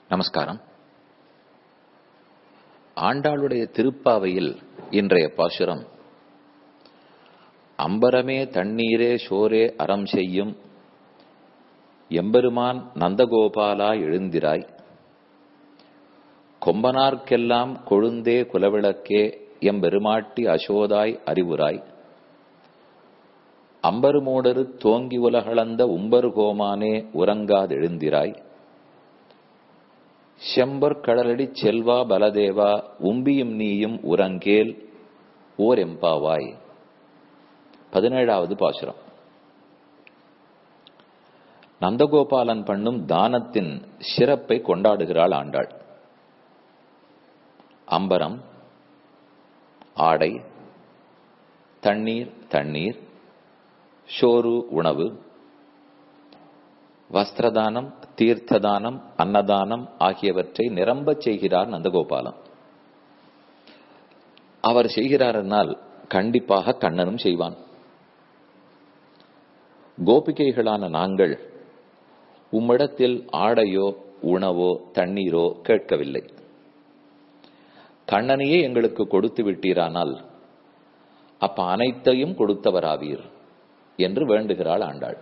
நமஸ்காரம் ஆண்டாளுடைய திருப்பாவையில் இன்றைய பாசுரம் அம்பரமே தண்ணீரே சோரே அறம் செய்யும் எம்பெருமான் நந்தகோபாலா எழுந்திராய் கொம்பனார்க்கெல்லாம் கொழுந்தே குலவிளக்கே எம்பெருமாட்டி அசோதாய் அறிவுராய் அம்பருமூடரு தோங்கி உலகளந்த உம்பரு கோமானே உறங்காதெழுந்திராய் செம்பர் கடலடி செல்வா பலதேவா உம்பியும் நீயும் உறங்கேல் ஓர் எம்பாவாய் பதினேழாவது பாசுரம் நந்தகோபாலன் பண்ணும் தானத்தின் சிறப்பை கொண்டாடுகிறாள் ஆண்டாள் அம்பரம் ஆடை தண்ணீர் தண்ணீர் ஷோரு உணவு வஸ்திரதானம் தீர்த்ததானம் அன்னதானம் ஆகியவற்றை நிரம்பச் செய்கிறார் நந்தகோபாலம் அவர் செய்கிறாரென்னால் கண்டிப்பாக கண்ணனும் செய்வான் கோபிகைகளான நாங்கள் உம்மிடத்தில் ஆடையோ உணவோ தண்ணீரோ கேட்கவில்லை கண்ணனையே எங்களுக்கு கொடுத்து விட்டீரானால் அப்ப அனைத்தையும் கொடுத்தவராவீர் என்று வேண்டுகிறாள் ஆண்டாள்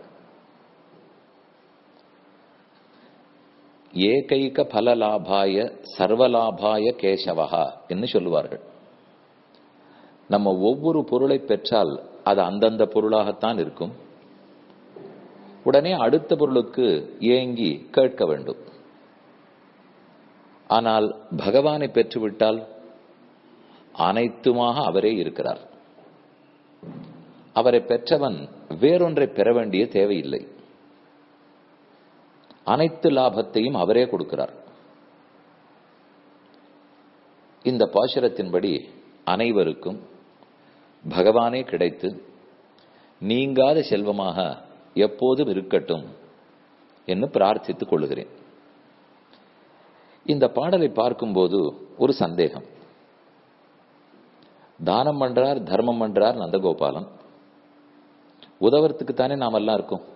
ஏகைக பலலாபாய சர்வலாபாய கேசவகா என்று சொல்லுவார்கள் நம்ம ஒவ்வொரு பொருளை பெற்றால் அது அந்தந்த பொருளாகத்தான் இருக்கும் உடனே அடுத்த பொருளுக்கு ஏங்கி கேட்க வேண்டும் ஆனால் பகவானை பெற்றுவிட்டால் அனைத்துமாக அவரே இருக்கிறார் அவரை பெற்றவன் வேறொன்றை பெற வேண்டிய தேவையில்லை அனைத்து லாபத்தையும் அவரே கொடுக்கிறார் இந்த பாசுரத்தின்படி அனைவருக்கும் பகவானே கிடைத்து நீங்காத செல்வமாக எப்போதும் இருக்கட்டும் என்று பிரார்த்தித்துக் கொள்ளுகிறேன் இந்த பாடலை பார்க்கும்போது ஒரு சந்தேகம் தானம் பண்றார் தர்மம் பண்றார் நந்தகோபாலன் உதவறதுக்கு தானே நாம எல்லாம் இருக்கோம்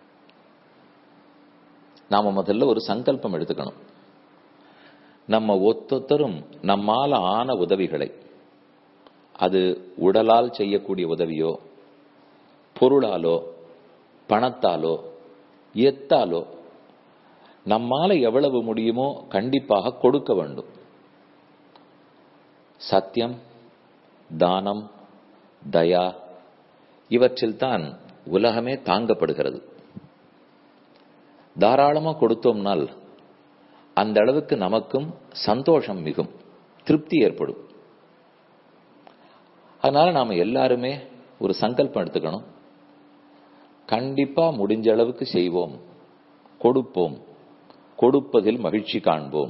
நாம முதல்ல ஒரு சங்கல்பம் எடுத்துக்கணும் நம்ம ஒத்தொத்தரும் நம்மால ஆன உதவிகளை அது உடலால் செய்யக்கூடிய உதவியோ பொருளாலோ பணத்தாலோ எத்தாலோ நம்மால எவ்வளவு முடியுமோ கண்டிப்பாக கொடுக்க வேண்டும் சத்தியம் தானம் தயா இவற்றில் தான் உலகமே தாங்கப்படுகிறது தாராளமா கொடுத்தோம்னால் அந்த அளவுக்கு நமக்கும் சந்தோஷம் மிகும் திருப்தி ஏற்படும் அதனால நாம எல்லாருமே ஒரு சங்கல்பம் எடுத்துக்கணும் கண்டிப்பா முடிஞ்ச அளவுக்கு செய்வோம் கொடுப்போம் கொடுப்பதில் மகிழ்ச்சி காண்போம்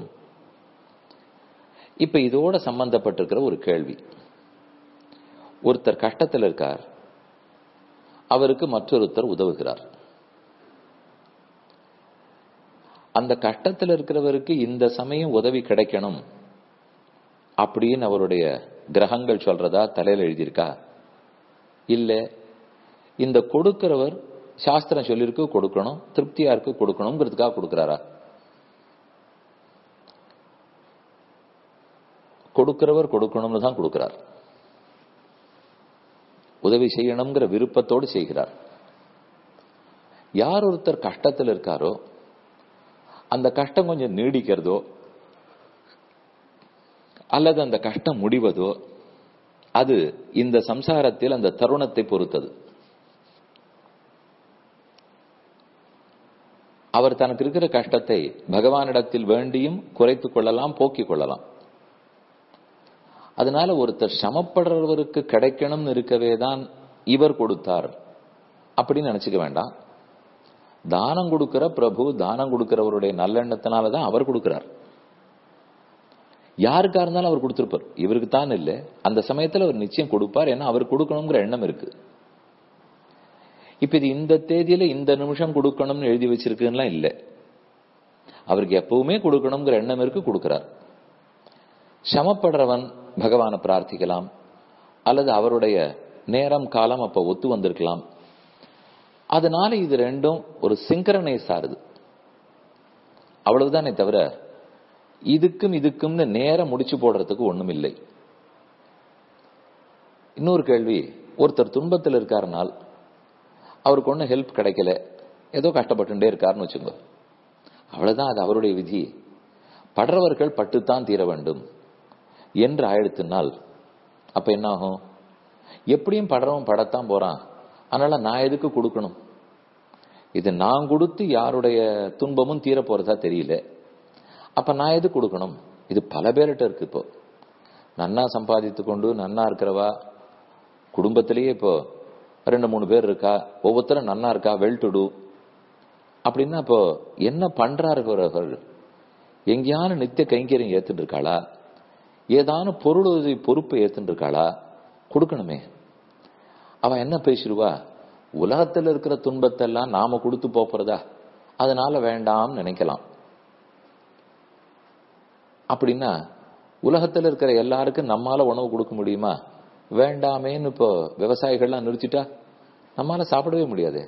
இப்ப இதோட சம்பந்தப்பட்டிருக்கிற ஒரு கேள்வி ஒருத்தர் கஷ்டத்தில் இருக்கார் அவருக்கு மற்றொருத்தர் உதவுகிறார் அந்த கஷ்டத்தில் இருக்கிறவருக்கு இந்த சமயம் உதவி கிடைக்கணும் அப்படின்னு அவருடைய கிரகங்கள் சொல்றதா தலையில எழுதியிருக்கா இல்ல இந்த கொடுக்கிறவர் சாஸ்திரம் சொல்லியிருக்கு கொடுக்கணும் திருப்தியா இருக்கு கொடுக்கணுங்கிறதுக்காக கொடுக்கிறாரா கொடுக்கிறவர் கொடுக்கணும்னு தான் கொடுக்கிறார் உதவி செய்யணுங்கிற விருப்பத்தோடு செய்கிறார் யார் ஒருத்தர் கஷ்டத்தில் இருக்காரோ அந்த கஷ்டம் கொஞ்சம் நீடிக்கிறதோ அல்லது அந்த கஷ்டம் முடிவதோ அது இந்த சம்சாரத்தில் அந்த தருணத்தை பொறுத்தது அவர் தனக்கு இருக்கிற கஷ்டத்தை பகவானிடத்தில் வேண்டியும் குறைத்துக் கொள்ளலாம் போக்கிக் கொள்ளலாம் அதனால ஒருத்தர் சமப்படுறவருக்கு கிடைக்கணும்னு இருக்கவே தான் இவர் கொடுத்தார் அப்படின்னு நினைச்சுக்க வேண்டாம் தானம் கொடுக்கிற பிரபு தானம் கொடுக்கிறவருடைய நல்லெண்ணத்தினாலதான் அவர் கொடுக்கிறார் யாருக்கா இருந்தாலும் அவர் கொடுத்திருப்பார் இவருக்கு தான் இல்லை அந்த சமயத்துல அவர் நிச்சயம் கொடுப்பார் ஏன்னா அவர் கொடுக்கணுங்கிற எண்ணம் இருக்கு இப்ப இது இந்த தேதியில இந்த நிமிஷம் கொடுக்கணும்னு எழுதி வச்சிருக்குன்னா இல்லை அவருக்கு எப்பவுமே கொடுக்கணுங்கிற எண்ணம் இருக்கு கொடுக்கிறார் சமப்படுறவன் பகவானை பிரார்த்திக்கலாம் அல்லது அவருடைய நேரம் காலம் அப்ப ஒத்து வந்திருக்கலாம் அதனால இது ரெண்டும் ஒரு சிங்கரனைஸ் ஆறுது அவ்வளவுதானே தவிர இதுக்கும் இதுக்கும்னு நேரம் முடிச்சு போடுறதுக்கு ஒண்ணும் இல்லை இன்னொரு கேள்வி ஒருத்தர் துன்பத்தில் இருக்காருனால் அவருக்கு ஒன்றும் ஹெல்ப் கிடைக்கல ஏதோ கஷ்டப்பட்டுட்டே இருக்காருன்னு வச்சுக்கோ அவ்வளவுதான் அது அவருடைய விதி படுறவர்கள் பட்டுத்தான் தீர வேண்டும் என்று ஆயிடுத்துனால் அப்ப என்ன ஆகும் எப்படியும் படுறவன் படத்தான் போறான் அதனால நான் எதுக்கு கொடுக்கணும் இது நான் கொடுத்து யாருடைய துன்பமும் தீர போறதா தெரியல அப்ப நான் எது கொடுக்கணும் இது பல பேர்கிட்ட இருக்கு இப்போ நன்னா சம்பாதித்து கொண்டு நன்னா இருக்கிறவா குடும்பத்திலேயே இப்போ ரெண்டு மூணு பேர் இருக்கா ஒவ்வொருத்தரும் நன்னா இருக்கா வெல் டு டூ அப்படின்னா இப்போ என்ன பண்றார்கள் எங்கேயான நித்திய கைங்கரியம் ஏத்துட்டு இருக்காளா ஏதான பொருள் உதவி பொறுப்பை ஏத்துட்டு இருக்காளா கொடுக்கணுமே அவன் என்ன பேசிடுவா உலகத்தில் இருக்கிற துன்பத்தை எல்லாம் நாம கொடுத்து போறதா அதனால வேண்டாம்னு நினைக்கலாம் அப்படின்னா உலகத்தில் இருக்கிற எல்லாருக்கும் நம்மால உணவு கொடுக்க முடியுமா வேண்டாமேன்னு இப்போ விவசாயிகள்லாம் நிறுத்திட்டா நம்மால சாப்பிடவே முடியாது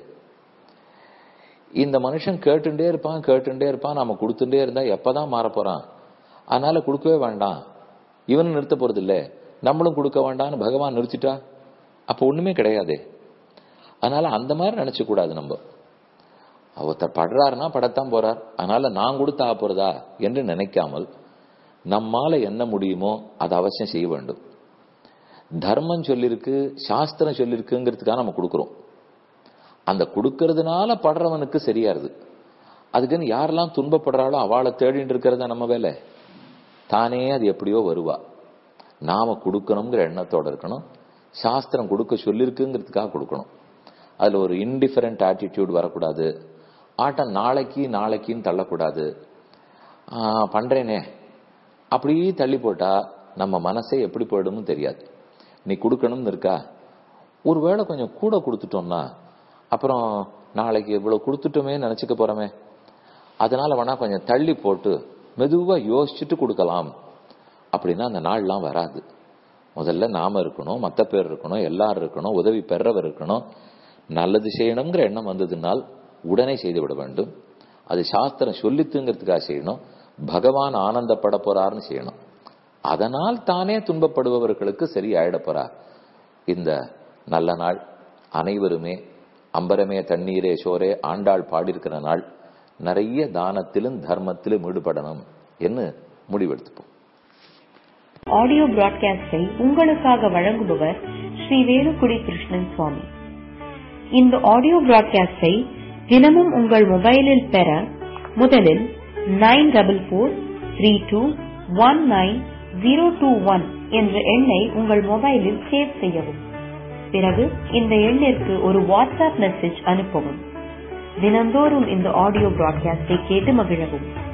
இந்த மனுஷன் கேட்டுட்டே இருப்பான் கேட்டுட்டே இருப்பான் நாம கொடுத்துட்டே இருந்தா எப்பதான் மாற போறான் அதனால கொடுக்கவே வேண்டாம் இவனும் நிறுத்த போறது இல்ல நம்மளும் கொடுக்க வேண்டாம்னு பகவான் நிறுத்திட்டா அப்ப ஒண்ணுமே கிடையாது அதனால அந்த மாதிரி நினைச்ச கூடாது நம்ம ஒருத்தர் படுறாருன்னா படத்தான் போறார் அதனால நான் கொடுத்தா போறதா என்று நினைக்காமல் நம்மால என்ன முடியுமோ அதை அவசியம் செய்ய வேண்டும் தர்மம் சொல்லிருக்கு சாஸ்திரம் சொல்லிருக்குங்கிறதுக்காக நம்ம கொடுக்குறோம் அந்த கொடுக்கறதுனால படுறவனுக்கு சரியாருது அதுக்குன்னு யாரெல்லாம் துன்பப்படுறாளோ அவளை தேடிட்டு இருக்கிறதா நம்ம வேலை தானே அது எப்படியோ வருவா நாம கொடுக்கணுங்கிற எண்ணத்தோட இருக்கணும் சாஸ்திரம் கொடுக்க சொல்லிருக்குங்கிறதுக்காக கொடுக்கணும் அதுல ஒரு இன்டிஃபரண்ட் ஆட்டிடியூட் வரக்கூடாது ஆட்டம் நாளைக்கு நாளைக்குன்னு தள்ளக்கூடாது பண்றேனே அப்படியே தள்ளி போட்டா நம்ம மனசே எப்படி போயிடும்னு தெரியாது நீ கொடுக்கணும்னு இருக்கா ஒருவேளை கொஞ்சம் கூட கொடுத்துட்டோம்னா அப்புறம் நாளைக்கு இவ்வளவு கொடுத்துட்டோமே நினைச்சுக்க போறோமே அதனால வேணா கொஞ்சம் தள்ளி போட்டு மெதுவா யோசிச்சுட்டு கொடுக்கலாம் அப்படின்னா அந்த நாள்லாம் வராது முதல்ல நாம இருக்கணும் மத்த பேர் இருக்கணும் எல்லாரும் இருக்கணும் உதவி பெறவர் இருக்கணும் நல்லது செய்யணுங்கிற எண்ணம் வந்ததுனால் உடனே செய்து விட வேண்டும் அது சாஸ்திரம் சொல்லித்துங்கிறதுக்காக செய்யணும் பகவான் ஆனந்தப்பட போறாருன்னு செய்யணும் அதனால் தானே துன்பப்படுபவர்களுக்கு சரி ஆயிட போறா இந்த நல்ல நாள் அனைவருமே அம்பரமே தண்ணீரே சோரே ஆண்டாள் பாடியிருக்கிற நாள் நிறைய தானத்திலும் தர்மத்திலும் ஈடுபடணும் என்று முடிவெடுத்துப்போம் ஆடியோ பிராட்காஸ்டை உங்களுக்காக வழங்குபவர் ஸ்ரீ வேலுக்குடி கிருஷ்ணன் சுவாமி இந்த ஆடியோ பிராட்காஸ்டை தினமும் உங்கள் மொபைலில் பெற முதலில் nine double four three two one nine zero two one என்ற எண்ணை உங்கள் மொபைலில் சேவ் செய்யவும் பிறகு இந்த எண்ணிற்கு ஒரு வாட்ஸ்அப் மெசேஜ் அனுப்பவும் தினந்தோறும் இந்த ஆடியோ பிராட்காஸ்டை கேட்டு மகிழவும்